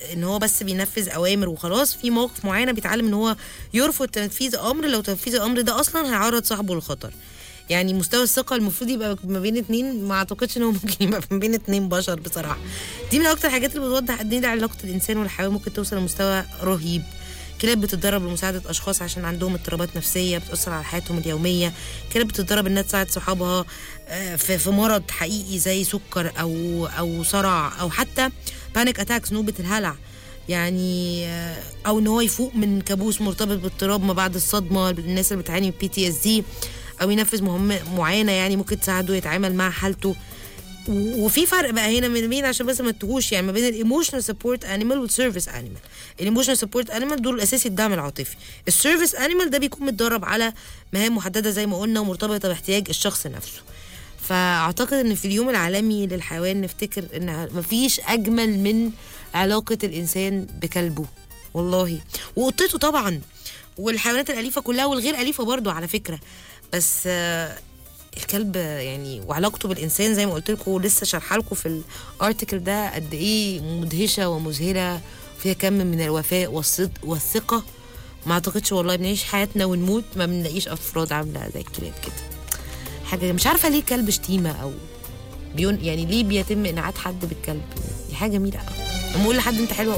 ان هو بس بينفذ اوامر وخلاص في مواقف معينه بيتعلم ان هو يرفض تنفيذ امر لو تنفيذ الامر ده اصلا هيعرض صاحبه للخطر يعني مستوى الثقه المفروض يبقى ما بين اتنين ما اعتقدش ان هو ممكن يبقى ما بين اتنين بشر بصراحه دي من اكتر الحاجات اللي بتوضح قد ايه علاقه الانسان والحيوان ممكن توصل لمستوى رهيب كلاب بتتدرب لمساعدة أشخاص عشان عندهم اضطرابات نفسية بتأثر على حياتهم اليومية كلاب بتتدرب إنها تساعد صحابها آه، في في مرض حقيقي زي سكر أو أو صرع أو حتى بانيك أتاكس نوبة الهلع يعني آه، او ان هو يفوق من كابوس مرتبط باضطراب ما بعد الصدمه الناس اللي بتعاني من بي تي اس دي او ينفذ مهمه معينه يعني ممكن تساعده يتعامل مع حالته و- وفي فرق بقى هنا من بين عشان بس ما تتوهوش يعني ما بين الايموشنال سبورت انيمال والسيرفيس انيمال الايموشنال سبورت انيمال دول الاساسي الدعم العاطفي السيرفيس انيمال ده بيكون متدرب على مهام محدده زي ما قلنا ومرتبطه باحتياج الشخص نفسه فاعتقد ان في اليوم العالمي للحيوان نفتكر ان مفيش اجمل من علاقه الانسان بكلبه والله وقطته طبعا والحيوانات الاليفه كلها والغير اليفه برضو على فكره بس آه، الكلب يعني وعلاقته بالانسان زي ما قلت لكم لسه شارحه لكم في الارتكل ده قد ايه مدهشه ومذهله فيها كم من الوفاء والصدق والثقه ما اعتقدش والله بنعيش حياتنا ونموت ما بنلاقيش افراد عامله زي الكلاب كده حاجه مش عارفه ليه كلب شتيمه او بيون يعني ليه بيتم انعاد حد بالكلب دي حاجه جميله قوي لما اقول لحد انت حلوه